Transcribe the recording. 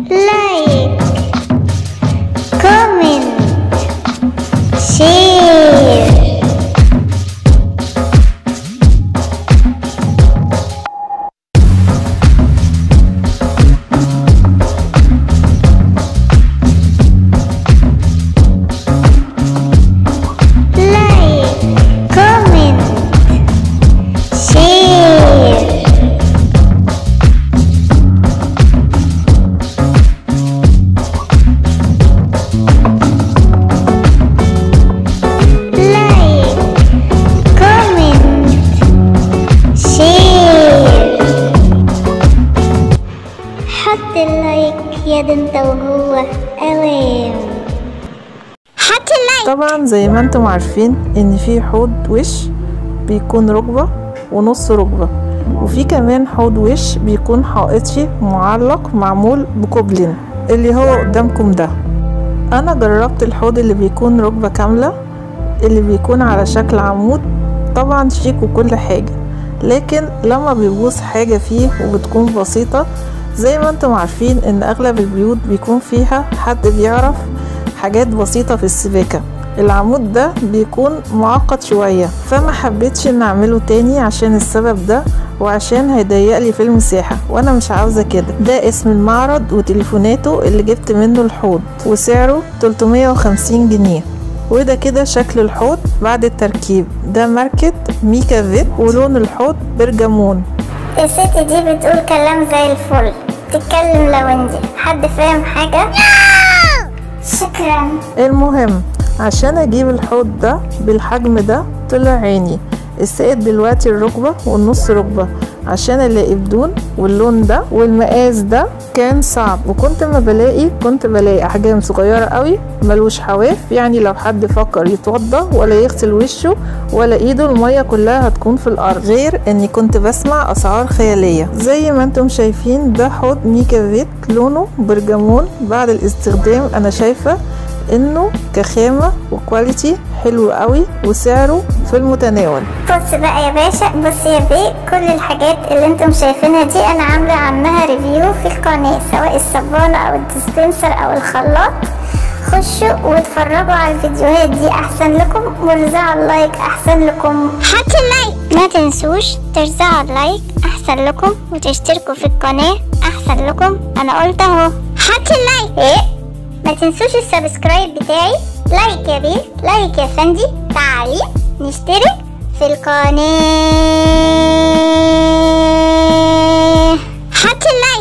لايك كومنت شير لايك كومنت شير لايك كومنت شير حط اللايك يا ده انت وهو اوام حط اللايك طبعا زي ما انتم عارفين ان في حوض وش بيكون ركبة ونص ركبة وفي كمان حوض وش بيكون حائطي معلق معمول بكوبلين اللي هو قدامكم ده انا جربت الحوض اللي بيكون ركبة كاملة اللي بيكون على شكل عمود طبعا شيك وكل حاجة لكن لما بيبوظ حاجة فيه وبتكون بسيطة زي ما انتم عارفين ان اغلب البيوت بيكون فيها حد بيعرف حاجات بسيطة في السباكة العمود ده بيكون معقد شوية فما حبيتش ان اعمله تاني عشان السبب ده وعشان هيضيق لي في المساحة وانا مش عاوزة كده ده اسم المعرض وتليفوناته اللي جبت منه الحوض وسعره 350 جنيه وده كده شكل الحوض بعد التركيب ده ماركة ميكا فيت ولون الحوض برجمون الست دي بتقول كلام زي الفل تتكلم لوندي حد فاهم حاجة؟ شكرا المهم عشان اجيب الحوض ده بالحجم ده طلع عيني السائد دلوقتي الركبة والنص ركبة عشان الاقي بدون واللون ده والمقاس ده كان صعب وكنت ما بلاقي كنت بلاقي احجام صغيرة قوي ملوش حواف يعني لو حد فكر يتوضى ولا يغسل وشه ولا ايده المية كلها هتكون في الارض غير اني كنت بسمع اسعار خيالية زي ما انتم شايفين ده حوض ميكا فيت لونه برجمون بعد الاستخدام انا شايفة انه كخامة وكواليتي حلو قوي وسعره في المتناول بص بقى يا باشا بص يا بيه كل الحاجات اللي انتم شايفينها دي انا عاملة عنها ريفيو في القناة سواء الصبانة او الديسبنسر او الخلاط خشوا واتفرجوا على الفيديوهات دي احسن لكم ورزعوا اللايك احسن لكم حط اللايك ما تنسوش ترزعوا اللايك احسن لكم وتشتركوا في القناة احسن لكم انا قلت اهو حط اللايك ايه ما تنسوش السبسكرايب بتاعي لايك يا بيه لايك يا فندي تعالي نشترك في القناة حط اللايك